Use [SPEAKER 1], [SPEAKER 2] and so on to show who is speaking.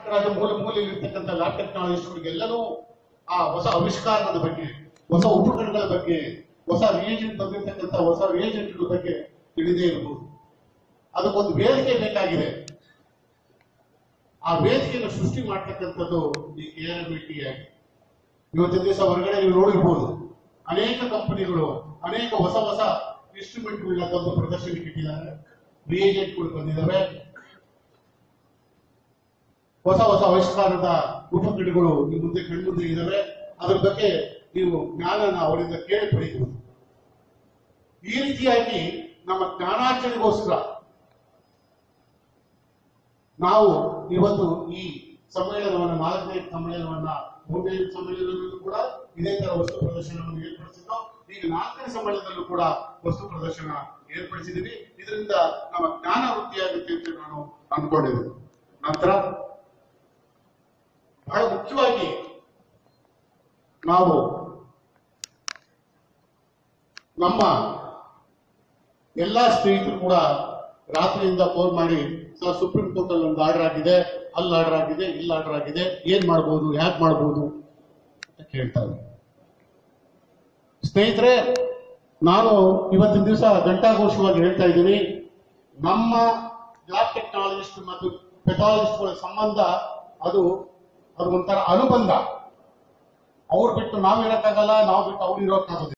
[SPEAKER 1] ರಾಜ್ಯ ಮೂಲ ಮೂಲೆಯಲ್ಲಿ ಇರ್ತಕ್ಕಂಥ ಲ್ಯಾಬ್ ಟೆಕ್ನಾಲಜಿಸ್ಟ್ಗಳಿಗೆಲ್ಲನೂ ಆ ಹೊಸ ಆವಿಷ್ಕಾರದ ಬಗ್ಗೆ ಹೊಸ ಉಪಕರಣಗಳ ಬಗ್ಗೆ ಹೊಸ ರಿಯೇಜೆಂಟ್ ಬಂದಿರತಕ್ಕಂಥ ಹೊಸ ರಿಯೇಜೆಂಟ್ಗಳ ಬಗ್ಗೆ ತಿಳಿದೇ ಇರಬಹುದು ಅದಕ್ಕೊಂದು ವೇದಿಕೆ ಬೇಕಾಗಿದೆ ಆ ವೇದಿಕೆಯನ್ನು ಸೃಷ್ಟಿ ಮಾಡ್ತಕ್ಕಂಥದ್ದು ಈ ಕೆ ಆರ್ ಬಿ ಟಿ ಆಗಿ ಇವತ್ತಿನ ದಿವಸ ಹೊರಗಡೆ ನೀವು ನೋಡಿರ್ಬೋದು ಅನೇಕ ಕಂಪನಿಗಳು ಅನೇಕ ಹೊಸ ಹೊಸ ಇನ್ಸ್ಟ್ರೂಮೆಂಟ್ಗಳನ್ನ ತಂದು ಪ್ರದರ್ಶನಕ್ಕೆ ಇಟ್ಟಿದ್ದಾರೆ ರಿಯೇಜೆಂಟ್ಗಳು ಬಂದಿದ್ದಾವೆ ಹೊಸ ಹೊಸ ಆವಿಷ್ಕಾರದ ಉಪಕರಣಗಳು ನಿಮ್ಮ ಮುಂದೆ ಕಣ್ಮುಂದೆ ಇದ್ದಾವೆ ಅದ್ರ ಬಗ್ಗೆ ನೀವು ಜ್ಞಾನನ ಅವರಿಂದ ಕೇಳಿ ಪಡೆಯಬಹುದು ಈ ರೀತಿಯಾಗಿ ನಮ್ಮ ಜ್ಞಾನಾರ್ಜನೆಗೋಸ್ಕರ ನಾವು ಇವತ್ತು ಈ ಸಮ್ಮೇಳನವನ್ನ ನಾಲ್ಕನೇ ಸಮ್ಮೇಳನವನ್ನ ಮೂರನೇ ಸಮ್ಮೇಳನದಲ್ಲೂ ಕೂಡ ಇದೇ ತರ ವಸ್ತು ಪ್ರದರ್ಶನವನ್ನು ಏರ್ಪಡಿಸಿದ್ದು ಈಗ ನಾಲ್ಕನೇ ಸಮ್ಮೇಳನದಲ್ಲೂ ಕೂಡ ವಸ್ತು ಪ್ರದರ್ಶನ ಏರ್ಪಡಿಸಿದ್ದೀವಿ ಇದರಿಂದ ನಮ್ಮ ಜ್ಞಾನ ವೃದ್ಧಿಯಾಗುತ್ತೆ ಅಂತ ನಾನು ಅಂದ್ಕೊಂಡಿದ್ದೇನೆ ನಂತರ ಬಹಳ ಮುಖ್ಯವಾಗಿ ನಾವು ನಮ್ಮ ಎಲ್ಲಾ ಸ್ನೇಹಿತರು ಕೂಡ ರಾತ್ರಿಯಿಂದ ಫೋನ್ ಮಾಡಿ ಸರ್ ಸುಪ್ರೀಂ ಕೋರ್ಟ್ ಅಲ್ಲಿ ಒಂದು ಆರ್ಡರ್ ಆಗಿದೆ ಅಲ್ಲಿ ಆರ್ಡರ್ ಆಗಿದೆ ಇಲ್ಲಿ ಆರ್ಡರ್ ಆಗಿದೆ ಏನ್ ಮಾಡ್ಬೋದು ಯಾಕೆ ಮಾಡ್ಬೋದು ಅಂತ ಕೇಳ್ತಾರೆ ಸ್ನೇಹಿತರೆ ನಾನು ಇವತ್ತಿನ ದಿವಸ ಘಂಟಾಘೋಷವಾಗಿ ಹೇಳ್ತಾ ಇದ್ದೀನಿ ನಮ್ಮ ಲ್ಯಾಬ್ ಟೆಕ್ನಾಲಜಿಸ್ಟ್ ಮತ್ತು ಪೆಥಾಲಜಿಸ್ಟ್ಗಳ ಸಂಬಂಧ ಅದು ಅದು ಒಂಥರ ಅನುಬಂಧ ಅವ್ರು ಬಿಟ್ಟು ನಾವು ಇರೋಕ್ಕಾಗಲ್ಲ ನಾವು ಬಿಟ್ಟು ಅವ್ರು ಇರೋಕ್ಕಾಗೋದಿಲ್ಲ